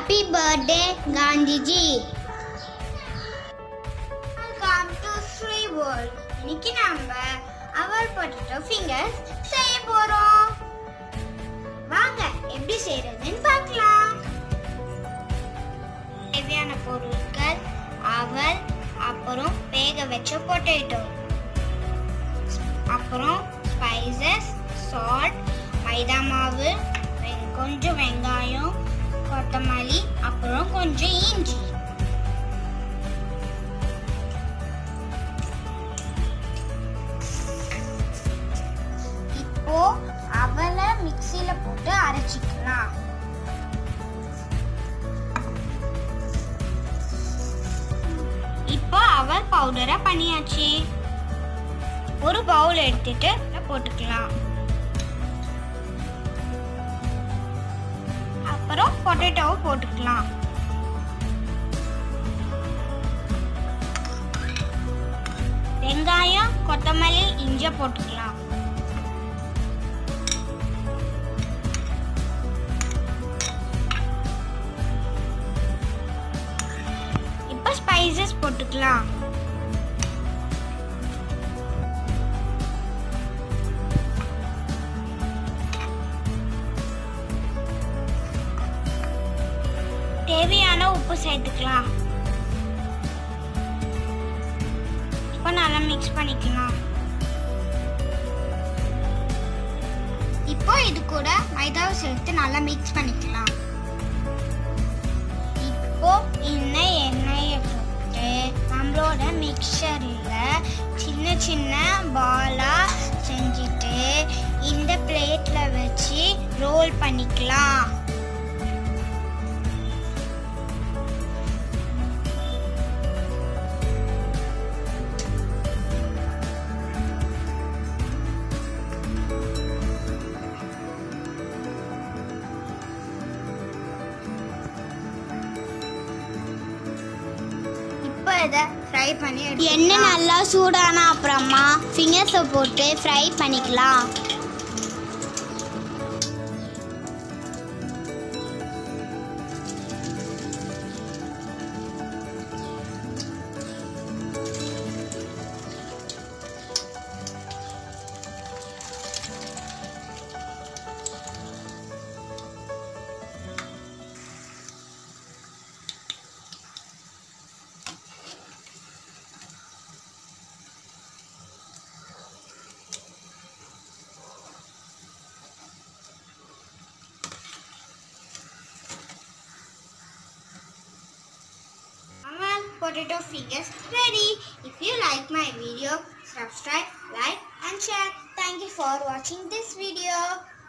Happy birthday Gandhiji welcome to Sri world இன்னைக்கு நம்ம அவர் potato fingers செய்ய போறோம் வாங்க எப்படி செய்யறதுன்னு பார்க்கலாம் தேவையான பொருட்கள் அவல் அப்புறம் வேக வச்ச பொட்டேட்டோ அப்புறம் ஸ்பைசஸ் சால்ட் மைதா மாவு வெ- கொஞ்சம் வெங்காயம் கொத்தமல்லி அப்புறம் கொஞ்சம் இஞ்சி இப்போ அவலை மிக்சியில போட்டு அரைச்சிக்கலாம் இப்போ அவல் பவுடரை பண்ணியாச்சு ஒரு பவுல் எடுத்துட்டு உள்ள போட்டுக்கலாம் அப்புறம் பொட்டேட்டோவை போட்டுக்கலாம் வெங்காயம் கொத்தமல்லி இஞ்சி போட்டுக்கலாம் இப்போ ஸ்பைசஸ் போட்டுக்கலாம் தேவையான உப்பு சேர்த்துக்கலாம் இப்போ நல்லா மிக்ஸ் பண்ணிக்கலாம் இப்போ இது கூட மைதாவை சேர்த்து நல்லா மிக்ஸ் பண்ணிக்கலாம் இப்போ இந்த எண்ணெயை போட்டு நம்மளோட மிக்சரில் சின்ன சின்ன பாலா செஞ்சுட்டு இந்த பிளேட்ல வச்சு ரோல் பண்ணிக்கலாம் இப்போ இதை ஃப்ரை பண்ணி எண்ணெய் நல்லா சூடான அப்புறமா ஃபிங்கர்ஸை போட்டு ஃப்ரை பண்ணிக்கலாம் Amal potato fingers ready. If you like my video, subscribe, like and share. Thank you for watching this video.